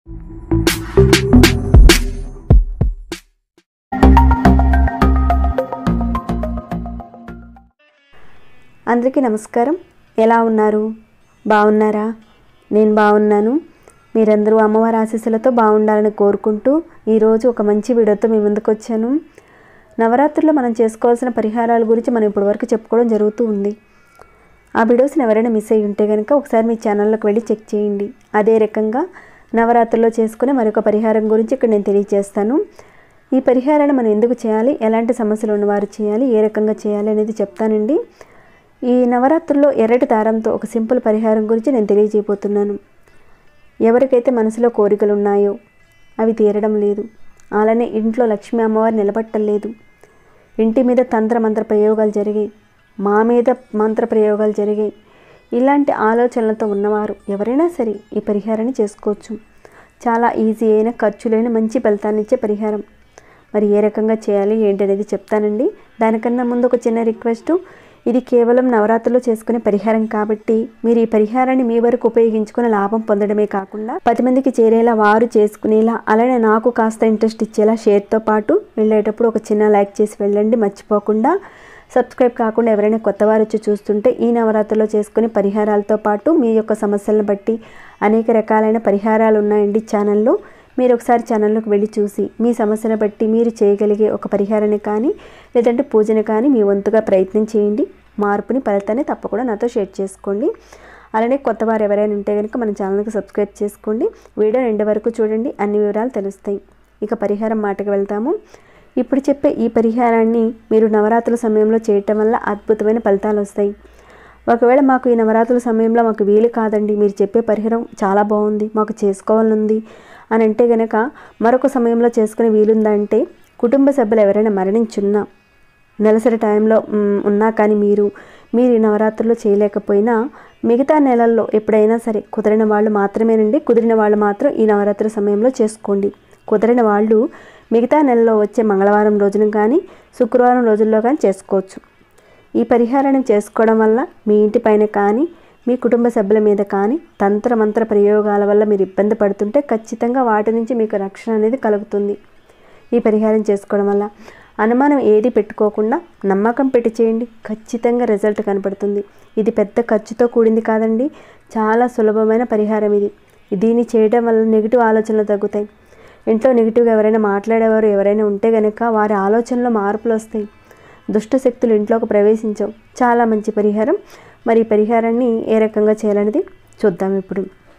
అందరికీ నమస్కారం ఎలా ఉన్నారు బాగున్నారా నేను బాగున్నాను మీరందరూ అమ్మవారి ఆశీస్సులతో బాగుండాలని కోరుకుంటూ ఈరోజు ఒక మంచి వీడియోతో మీ ముందుకు వచ్చాను నవరాత్రుల్లో మనం చేసుకోవాల్సిన పరిహారాల గురించి మనం ఇప్పటివరకు చెప్పుకోవడం జరుగుతూ ఉంది ఆ వీడియోస్ని ఎవరైనా మిస్ అయ్యి ఉంటే కనుక ఒకసారి మీ ఛానల్లోకి వెళ్ళి చెక్ చేయండి అదే రకంగా నవరాత్రుల్లో చేసుకునే మరొక పరిహారం గురించి ఇక్కడ నేను తెలియజేస్తాను ఈ పరిహారాన్ని మనం ఎందుకు చేయాలి ఎలాంటి సమస్యలు ఉన్నవారు చేయాలి ఏ రకంగా చేయాలి అనేది చెప్తానండి ఈ నవరాత్రుల్లో ఎర్రటి దారంతో ఒక సింపుల్ పరిహారం గురించి నేను తెలియజేయబోతున్నాను ఎవరికైతే మనసులో కోరికలు ఉన్నాయో అవి తీరడం లేదు అలానే ఇంట్లో లక్ష్మీ అమ్మవారు నిలబట్టం లేదు ఇంటి మీద తంత్ర మంత్ర ప్రయోగాలు జరిగాయి మా మీద మంత్ర ప్రయోగాలు జరిగాయి ఇలాంటి ఆలోచనలతో ఉన్నవారు ఎవరైనా సరే ఈ పరిహారాన్ని చేసుకోవచ్చు చాలా ఈజీ అయిన ఖర్చు లేని మంచి ఫలితాన్ని ఇచ్చే పరిహారం మరి ఏ రకంగా చేయాలి ఏంటనేది చెప్తానండి దానికన్నా ముందు ఒక చిన్న రిక్వెస్ట్ ఇది కేవలం నవరాత్రుల్లో చేసుకునే పరిహారం కాబట్టి మీరు ఈ పరిహారాన్ని మీ వరకు ఉపయోగించుకుని లాభం పొందడమే కాకుండా పది మందికి చేరేలా వారు చేసుకునేలా అలానే నాకు కాస్త ఇంట్రెస్ట్ ఇచ్చేలా షేర్తో పాటు వెళ్ళేటప్పుడు ఒక చిన్న లైక్ చేసి వెళ్ళండి మర్చిపోకుండా సబ్స్క్రైబ్ కాకుండా ఎవరైనా కొత్త వారు వచ్చి చూస్తుంటే ఈ నవరాత్రిలో చేసుకునే పరిహారాలతో పాటు మీ యొక్క సమస్యలను బట్టి అనేక రకాలైన పరిహారాలు ఉన్నాయండి ఛానల్లో మీరు ఒకసారి ఛానల్లోకి వెళ్ళి చూసి మీ సమస్యను బట్టి మీరు చేయగలిగే ఒక పరిహారాన్ని కానీ లేదంటే పూజను కానీ మీ వంతుగా ప్రయత్నం చేయండి మార్పుని ఫలితాన్ని తప్పకుండా నాతో షేర్ చేసుకోండి అలానే కొత్త వారు ఎవరైనా ఉంటే కనుక మన ఛానల్కి సబ్స్క్రైబ్ చేసుకోండి వీడియో రెండు వరకు చూడండి అన్ని వివరాలు తెలుస్తాయి ఇక పరిహారం మాటకు వెళ్తాము ఇప్పుడు చెప్పే ఈ పరిహారాన్ని మీరు నవరాత్రుల సమయంలో చేయటం వల్ల అద్భుతమైన ఫలితాలు వస్తాయి ఒకవేళ మాకు ఈ నవరాత్రుల సమయంలో మాకు వీలు కాదండి మీరు చెప్పే పరిహారం చాలా బాగుంది మాకు చేసుకోవాలనుంది అని అంటే గనక మరొక సమయంలో చేసుకునే వీలుందా అంటే కుటుంబ సభ్యులు ఎవరైనా మరణించున్నా నెలసరి టైంలో మ్, ఉన్నా కానీ మీరు మీరు ఈ నవరాత్రుల్లో చేయలేకపోయినా మిగతా నెలల్లో ఎప్పుడైనా సరే కుదిరిన వాళ్ళు మాత్రమేనండి కుదిరిన వాళ్ళు మాత్రం ఈ నవరాత్రి సమయంలో చేసుకోండి కుదిరిన వాళ్ళు మిగతా నెలలో వచ్చే మంగళవారం రోజున కానీ శుక్రవారం రోజుల్లో కానీ చేసుకోవచ్చు ఈ పరిహారాన్ని చేసుకోవడం వల్ల మీ ఇంటి పైన కానీ మీ కుటుంబ సభ్యుల మీద కానీ తంత్ర మంత్ర ప్రయోగాల వల్ల మీరు ఇబ్బంది పడుతుంటే ఖచ్చితంగా వాటి నుంచి మీకు రక్షణ అనేది కలుగుతుంది ఈ పరిహారం చేసుకోవడం వల్ల అనుమానం ఏది పెట్టుకోకుండా నమ్మకం పెట్టి చేయండి ఖచ్చితంగా రిజల్ట్ కనపడుతుంది ఇది పెద్ద ఖర్చుతో కూడింది కాదండి చాలా సులభమైన పరిహారం ఇది దీన్ని చేయడం వల్ల నెగిటివ్ ఆలోచనలు తగ్గుతాయి ఇంట్లో నెగిటివ్గా ఎవరైనా మాట్లాడేవారు ఎవరైనా ఉంటే కనుక వారి ఆలోచనలో మార్పులు వస్తాయి దుష్ట శక్తులు ఇంట్లోకి ప్రవేశించవు చాలా మంచి పరిహారం మరి ఈ పరిహారాన్ని ఏ రకంగా చేయాలనేది చూద్దాం ఇప్పుడు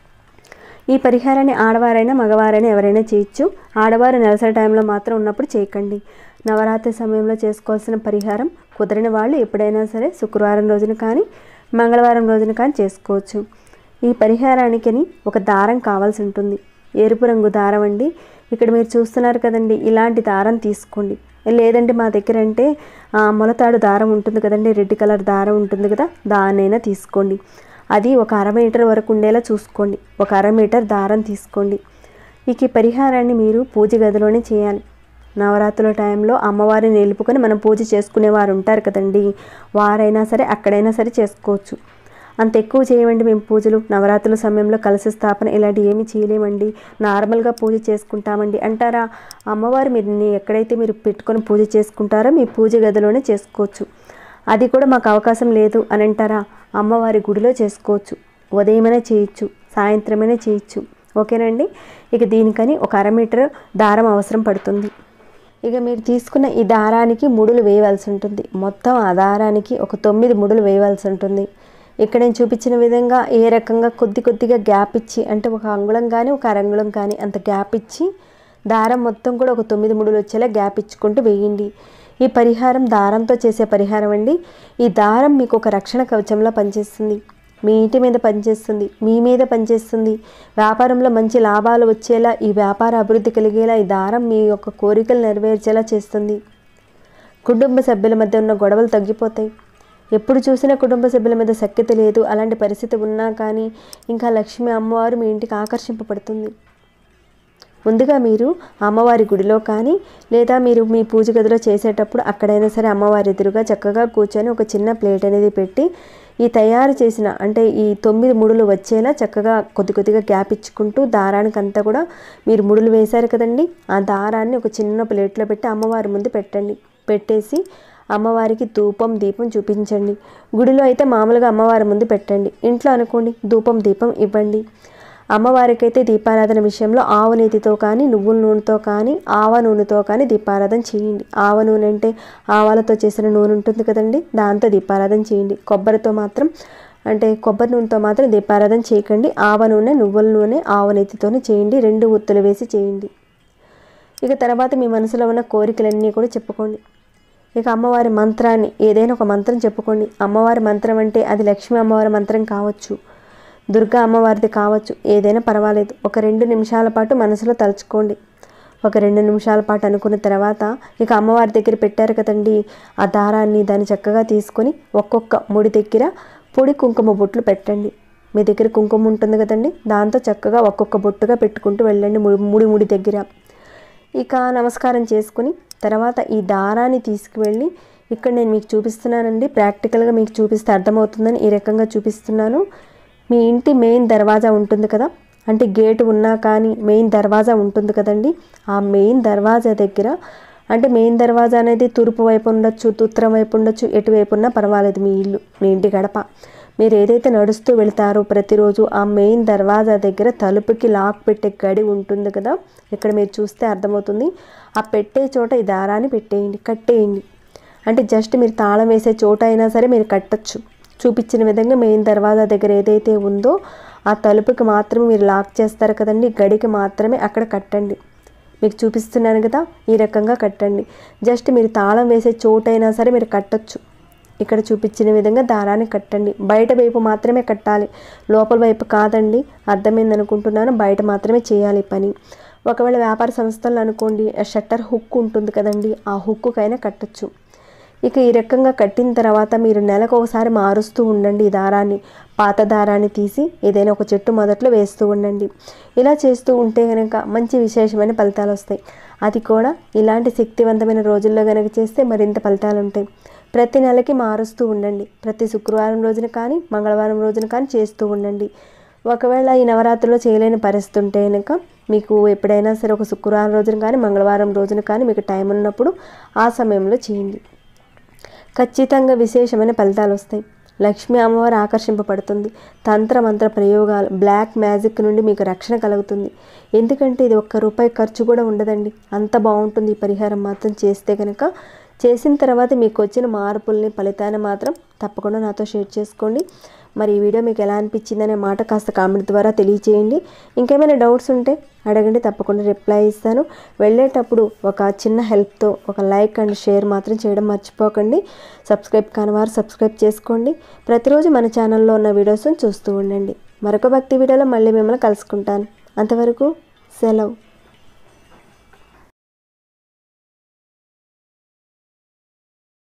ఈ పరిహారాన్ని ఆడవారైనా మగవారైనా ఎవరైనా చేయొచ్చు ఆడవారు నెలసరి టైంలో మాత్రం ఉన్నప్పుడు చేయకండి నవరాత్రి సమయంలో చేసుకోవాల్సిన పరిహారం కుదిరిన వాళ్ళు ఎప్పుడైనా సరే శుక్రవారం రోజున కానీ మంగళవారం రోజున కానీ చేసుకోవచ్చు ఈ పరిహారానికి ఒక దారం కావాల్సి ఉంటుంది ఎరుపు రంగు దారం అండి ఇక్కడ మీరు చూస్తున్నారు కదండి ఇలాంటి దారం తీసుకోండి లేదంటే మా దగ్గర అంటే ఆ, మొలతాడు దారం ఉంటుంది కదండి రెడ్ కలర్ దారం ఉంటుంది కదా దాన్నైనా తీసుకోండి అది ఒక అర మీటర్ వరకు ఉండేలా చూసుకోండి ఒక అర మీటర్ దారం తీసుకోండి ఇక ఈ పరిహారాన్ని మీరు పూజ గదిలోనే చేయాలి నవరాత్రుల టైంలో అమ్మవారిని నిలుపుకొని మనం పూజ చేసుకునే వారు ఉంటారు కదండి వారైనా సరే అక్కడైనా సరే చేసుకోవచ్చు అంత ఎక్కువ చేయమండి మేము పూజలు నవరాత్రుల సమయంలో కలశ స్థాపన ఇలాంటివి ఏమీ చేయలేమండి నార్మల్గా పూజ చేసుకుంటామండి అంటారా అమ్మవారు మీరు ని- ఎక్కడైతే మీరు పెట్టుకొని పూజ చేసుకుంటారో మీ పూజ గదిలోనే చేసుకోవచ్చు అది కూడా మాకు అవకాశం లేదు అని అంటారా అమ్మవారి గుడిలో చేసుకోవచ్చు ఉదయమైనా చేయొచ్చు సాయంత్రమైనా చేయొచ్చు ఓకేనండి ఇక దీనికని ఒక అర మీటర్ దారం అవసరం పడుతుంది ఇక మీరు తీసుకున్న ఈ దారానికి ముడులు వేయవలసి ఉంటుంది మొత్తం ఆ దారానికి ఒక తొమ్మిది ముడులు వేయవలసి ఉంటుంది ఇక్కడ నేను చూపించిన విధంగా ఏ రకంగా కొద్ది కొద్దిగా గ్యాప్ ఇచ్చి అంటే ఒక అంగుళం కానీ ఒక అరంగుళం కానీ అంత గ్యాప్ ఇచ్చి దారం మొత్తం కూడా ఒక తొమ్మిది ముడులు వచ్చేలా గ్యాప్ ఇచ్చుకుంటూ వేయండి ఈ పరిహారం దారంతో చేసే పరిహారం అండి ఈ దారం మీకు ఒక రక్షణ కవచంలా పనిచేస్తుంది మీ ఇంటి మీద పనిచేస్తుంది మీ మీద పనిచేస్తుంది వ్యాపారంలో మంచి లాభాలు వచ్చేలా ఈ వ్యాపార అభివృద్ధి కలిగేలా ఈ దారం మీ యొక్క కోరికలు నెరవేర్చేలా చేస్తుంది కుటుంబ సభ్యుల మధ్య ఉన్న గొడవలు తగ్గిపోతాయి ఎప్పుడు చూసినా కుటుంబ సభ్యుల మీద సఖ్యత లేదు అలాంటి పరిస్థితి ఉన్నా కానీ ఇంకా లక్ష్మి అమ్మవారు మీ ఇంటికి ఆకర్షింపబడుతుంది ముందుగా మీరు అమ్మవారి గుడిలో కానీ లేదా మీరు మీ పూజ గదిలో చేసేటప్పుడు అక్కడైనా సరే అమ్మవారి ఎదురుగా చక్కగా కూర్చొని ఒక చిన్న ప్లేట్ అనేది పెట్టి ఈ తయారు చేసిన అంటే ఈ తొమ్మిది ముడులు వచ్చేలా చక్కగా కొద్ది కొద్దిగా గ్యాప్ ఇచ్చుకుంటూ దారానికి అంతా కూడా మీరు ముడులు వేశారు కదండి ఆ దారాన్ని ఒక చిన్న ప్లేట్లో పెట్టి అమ్మవారి ముందు పెట్టండి పెట్టేసి అమ్మవారికి ధూపం దీపం చూపించండి గుడిలో అయితే మామూలుగా అమ్మవారి ముందు పెట్టండి ఇంట్లో అనుకోండి ధూపం దీపం ఇవ్వండి అమ్మవారికి అయితే దీపారాధన విషయంలో ఆవు నేతితో కానీ నువ్వుల నూనెతో కానీ ఆవ నూనెతో కానీ దీపారాధన చేయండి ఆవ నూనె అంటే ఆవాలతో చేసిన నూనె ఉంటుంది కదండి దాంతో దీపారాధన చేయండి కొబ్బరితో మాత్రం అంటే కొబ్బరి నూనెతో మాత్రం దీపారాధన చేయకండి ఆవ నూనె నువ్వుల నూనె ఆవ నేతితోనే చేయండి రెండు ఒత్తులు వేసి చేయండి ఇక తర్వాత మీ మనసులో ఉన్న కోరికలన్నీ కూడా చెప్పుకోండి ఇక అమ్మవారి మంత్రాన్ని ఏదైనా ఒక మంత్రం చెప్పుకోండి అమ్మవారి మంత్రం అంటే అది లక్ష్మీ అమ్మవారి మంత్రం కావచ్చు దుర్గా అమ్మవారిది కావచ్చు ఏదైనా పర్వాలేదు ఒక రెండు నిమిషాల పాటు మనసులో తలుచుకోండి ఒక రెండు నిమిషాల పాటు అనుకున్న తర్వాత ఇక అమ్మవారి దగ్గర పెట్టారు కదండి ఆ దారాన్ని దాన్ని చక్కగా తీసుకొని ఒక్కొక్క ముడి దగ్గర పొడి కుంకుమ బొట్లు పెట్టండి మీ దగ్గర కుంకుమ ఉంటుంది కదండి దాంతో చక్కగా ఒక్కొక్క బొట్టుగా పెట్టుకుంటూ వెళ్ళండి ముడి ముడి ముడి దగ్గర ఇక నమస్కారం చేసుకుని తర్వాత ఈ దారాన్ని తీసుకువెళ్ళి ఇక్కడ నేను మీకు చూపిస్తున్నానండి ప్రాక్టికల్గా మీకు చూపిస్తే అర్థమవుతుందని ఈ రకంగా చూపిస్తున్నాను మీ ఇంటి మెయిన్ దర్వాజా ఉంటుంది కదా అంటే గేటు ఉన్నా కానీ మెయిన్ దర్వాజా ఉంటుంది కదండి ఆ మెయిన్ దర్వాజా దగ్గర అంటే మెయిన్ దర్వాజా అనేది తూర్పు వైపు ఉండొచ్చు ఉత్తరం వైపు ఉండొచ్చు ఎటువైపు ఉన్నా పర్వాలేదు మీ ఇల్లు మీ ఇంటి గడప మీరు ఏదైతే నడుస్తూ వెళ్తారో ప్రతిరోజు ఆ మెయిన్ దర్వాజా దగ్గర తలుపుకి లాక్ పెట్టే గడి ఉంటుంది కదా ఇక్కడ మీరు చూస్తే అర్థమవుతుంది ఆ పెట్టే చోట ఈ దారాన్ని పెట్టేయండి కట్టేయండి అంటే జస్ట్ మీరు తాళం వేసే చోట అయినా సరే మీరు కట్టచ్చు చూపించిన విధంగా మెయిన్ దర్వాజా దగ్గర ఏదైతే ఉందో ఆ తలుపుకి మాత్రమే మీరు లాక్ చేస్తారు కదండి గడికి మాత్రమే అక్కడ కట్టండి మీకు చూపిస్తున్నాను కదా ఈ రకంగా కట్టండి జస్ట్ మీరు తాళం వేసే చోటైనా సరే మీరు కట్టచ్చు ఇక్కడ చూపించిన విధంగా దారాన్ని కట్టండి బయట వైపు మాత్రమే కట్టాలి లోపల వైపు కాదండి అర్థమైంది అనుకుంటున్నాను బయట మాత్రమే చేయాలి ఈ పని ఒకవేళ వ్యాపార సంస్థలు అనుకోండి షట్టర్ హుక్ ఉంటుంది కదండి ఆ హుక్కుకైనా కట్టచ్చు ఇక ఈ రకంగా కట్టిన తర్వాత మీరు నెలకు ఒకసారి మారుస్తూ ఉండండి ఈ దారాన్ని పాత దారాన్ని తీసి ఏదైనా ఒక చెట్టు మొదట్లో వేస్తూ ఉండండి ఇలా చేస్తూ ఉంటే కనుక మంచి విశేషమైన ఫలితాలు వస్తాయి అది కూడా ఇలాంటి శక్తివంతమైన రోజుల్లో కనుక చేస్తే మరింత ఫలితాలు ఉంటాయి ప్రతి నెలకి మారుస్తూ ఉండండి ప్రతి శుక్రవారం రోజున కానీ మంగళవారం రోజున కానీ చేస్తూ ఉండండి ఒకవేళ ఈ నవరాత్రిలో చేయలేని పరిస్థితి ఉంటే కనుక మీకు ఎప్పుడైనా సరే ఒక శుక్రవారం రోజున కానీ మంగళవారం రోజున కానీ మీకు టైం ఉన్నప్పుడు ఆ సమయంలో చేయండి ఖచ్చితంగా విశేషమైన ఫలితాలు వస్తాయి లక్ష్మీ అమ్మవారు ఆకర్షింపబడుతుంది తంత్ర మంత్ర ప్రయోగాలు బ్లాక్ మ్యాజిక్ నుండి మీకు రక్షణ కలుగుతుంది ఎందుకంటే ఇది ఒక్క రూపాయి ఖర్చు కూడా ఉండదండి అంత బాగుంటుంది ఈ పరిహారం మాత్రం చేస్తే కనుక చేసిన తర్వాత మీకు వచ్చిన మార్పుల్ని ఫలితాన్ని మాత్రం తప్పకుండా నాతో షేర్ చేసుకోండి మరి ఈ వీడియో మీకు ఎలా అనిపించిందనే మాట కాస్త కామెంట్ ద్వారా తెలియచేయండి ఇంకేమైనా డౌట్స్ ఉంటే అడగండి తప్పకుండా రిప్లై ఇస్తాను వెళ్ళేటప్పుడు ఒక చిన్న హెల్ప్తో ఒక లైక్ అండ్ షేర్ మాత్రం చేయడం మర్చిపోకండి సబ్స్క్రైబ్ కాని వారు సబ్స్క్రైబ్ చేసుకోండి ప్రతిరోజు మన ఛానల్లో ఉన్న వీడియోస్ని చూస్తూ ఉండండి మరొక భక్తి వీడియోలో మళ్ళీ మిమ్మల్ని కలుసుకుంటాను అంతవరకు సెలవు